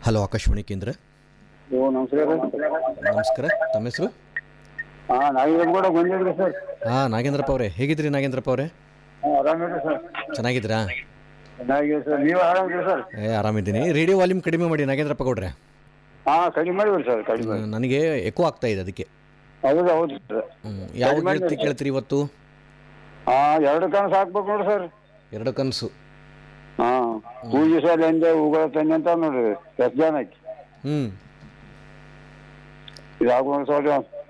Hello Akashvani ಕೇಂದ್ರ ಓ ನಮಸ್ಕಾರ ನಮಸ್ಕಾರ ತಮ್ಮ ಹೆಸರು ಹಾಂ ನಾವೀಗ ಕೂಡ ಬಂದಿದ್ರಿ ಸರ್ ಹಾಂ ನಾಗೇಂದ್ರಪ್ಪ ಅವರೇ ಹೇಗಿದ್ದೀರಿ ನಾಗೇಂದ್ರಪ್ಪ ಅವರೇ ಹಾಂ ಆರಾಮಿದ್ರಿ ಸರ್ ಚೆನ್ನಾಗಿದ್ದೀರಾ ಚೆನ್ನಾಗಿದೆ ಸರ್ ನೀವು ಆರಾಮಿದ್ರಿ ಸರ್ ಏ ಆರಾಮಿದ್ದೀನಿ ರೇಡಿಯೋ ವಾಲ್ಯೂಮ್ ಕಡಿಮೆ ಮಾಡಿ ನಾಗೇಂದ್ರಪ್ಪ ಗೌಡ್ರೆ ಹಾಂ ಕಡಿಮೆ ಮಾಡಿಬಿಡಿ ಸರ್ ಕಡಿಮೆ ಹ್ಮ್, ನನಗೆ ಎಕೋ ಆಗ್ತಾ ಇದೆ ಅದಕ್ಕೆ ಹೌದು ಹೌದು ಸರ್ ಹ್ಮ್, ಯಾವ ಗೀತೆ ಕೇಳ್ತೀರಿ ಇವತ್ತು ಹಾಂ ಎರಡು ಕನಸು ಹಾಕ್ಬೇಕು ನೋಡಿ ಸರ್ ಎರಡು ಕನಸು ಹಾಂ ಪೂಜೆ ಸರ್ ಎಂದೆ ಹೂಗಳ ತಂದೆ ಅಂತ ನೋಡ್ರಿ ಎಷ್ಟು ಜನಕ್ಕೆ ಹ್ಞೂ ಇದು ಹಾಕೊಂಡು ಸರ್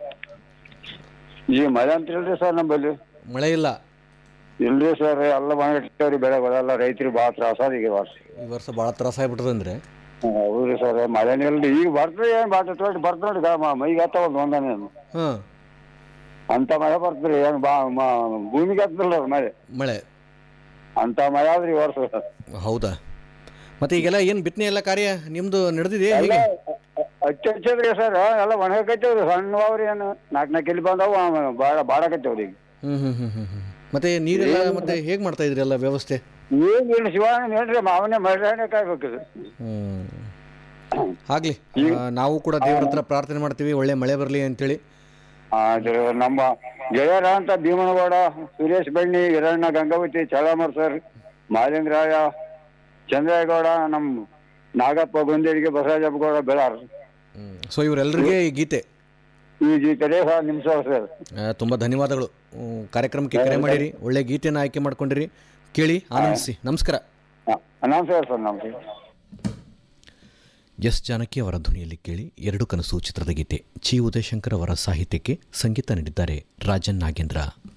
ಈಗ ಮಳೆ ಅಂತಿಲ್ರಿ ಸರ್ ನಮ್ಮಲ್ಲಿ ಮಳೆ ಇಲ್ಲ ಇಲ್ರಿ ಸರ್ ಎಲ್ಲ ಮನೆಗಿಟ್ಟವ್ರಿ ಬೆಳೆಗಳೆಲ್ಲ ರೈತರಿಗೆ ಭಾಳ ತ್ರಾಸ ಅದ ಈಗ ವರ್ಷ ಈ ವರ್ಷ ಭಾಳ ತ್ರಾಸ ಆಗ್ಬಿಟ್ಟದಂದ್ರೆ ಹೌದ್ರಿ ಸರ್ ಮಳೆನೇ ಇಲ್ರಿ ಈಗ ಬರ್ತದೆ ಏನು ಬಾಟ ತೋಟಿ ಬರ್ತ ನೋಡಿ ಗಾ ಮೈಗೆ ಹತ್ತವ ಒಂದನೇ ಹಾಂ ಅಂತ ಮಳೆ ಬರ್ತದ್ರಿ ಏನು ಬಾ ಮ- ಭೂಮಿಗೆ ಹತ್ತದಿಲ್ಲ ಅದು ಮಳೆ ಮಳೆ ಅಂತ ಮಳೆ ಆದ್ರಿ ಈ ವರ್ಷ ಹೌದಾ ಮತ್ತೆ ಈಗೆಲ್ಲ ಏನು ಬಿತ್ತನೆ ಎಲ್ಲ ಕಾರ್ಯ ನಿಮ್ಮದು ನಡೆದಿದೆ ಹೇಗೆ ಹಚ್ಚ ಹಚ್ಚದ್ರಿ ಸರ್ ಎಲ್ಲ ಒಣಗಕೈತೇವ್ರಿ ಸಣ್ಣ ಅವ್ರಿ ಏನು ನಾಲ್ಕು ನಾಲ್ಕು ಎಲ್ಲಿ ಬಂದವು ಬಾಡ ಬಾಡಕತ್ತೇವ್ರಿ ಈಗ ಹ್ಞೂ ಹ್ಞೂ ಹ್ಞೂ ಹ್ಞೂ ಹ್ಞೂ ಮತ್ತೆ ನೀರೆಲ್ಲ ಮತ್ತೆ ಹೇಗೆ ಮಾಡ್ತಾ ಇದ್ರಿ ಎಲ್ಲ ವ್ಯವಸ್ಥೆ ಈಗ ಏನು ಶಿವಾನ ಹೇಳ್ರಿ ಮಾವನೇ ಮಳೆ ಕಾಯ್ಬೇಕ್ರಿ ಹ್ಮ್. ಆಗ್ಲಿ ಆ, ನಾವು ಕೂಡ ದೇವ್ರ ಹತ್ರ ಪ್ರಾರ್ಥನೆ ಮಾಡ್ತೀವಿ ಒಳ್ಳೆ ಮಳೆ ಬರಲಿ ಅಂತೇಳಿ ಅದು ನಮ್ಮ ಗೆಳೆಯರ ಅಂತ ಭೀಮನಗೌಡ ಸುರೇಶ್ ಬಣ್ಣಿ ಹಿರಣ್ಣ ಗಂಗಾವತಿ ಚಳಮರ್ ಸರ್ ಮಾಲಿಂಗರಾಯ ಚಂದ್ರೇಗೌಡ ನಮ್ಮ ನಾಗಪ್ಪ ಗುಂದೇರಿಗೆ ಬಸವರಾಜಪ್ಪ ಗೌಡ ಬೆಳಾರ್ ಸೊ ಇವರೆಲ್ಲರಿಗೆ ಈ ಗೀತೆ ಈ ಗೀತರೇ ಸಹ ನಿಮ್ಮ ಸರ್ ಸರ್ ಆ, ತುಂಬಾ ಧನ್ಯವಾದಗಳು ಹ್ಮ್, ಕಾರ್ಯಕ್ರಮಕ್ಕೆ ಕರೆ ಮಾಡಿರಿ ಒಳ್ಳೆ ಗೀತೆನ ಆಯ್ಕೆ ಮಾಡ್ಕೊಂಡಿರಿ ಕೇಳಿ ಆನಂದಿಸಿ ನಮಸ್ಕಾರ ನಮಸ್ಕಾರ ಸರ್ ನಮಸ್ಕಾರ ಎಸ್ ಜಾನಕಿ ಅವರ ಧ್ವನಿಯಲ್ಲಿ ಕೇಳಿ ಎರಡು ಕನಸು ಚಿತ್ರದ ಗೀತೆ ಚಿ ಉದಯಶಂಕರ್ ಅವರ ಸಾಹಿತ್ಯಕ್ಕೆ ಸಂಗೀತ ನೀಡಿದ್ದಾರೆ ರಾಜನ್ ನಾಗೇಂದ್ರ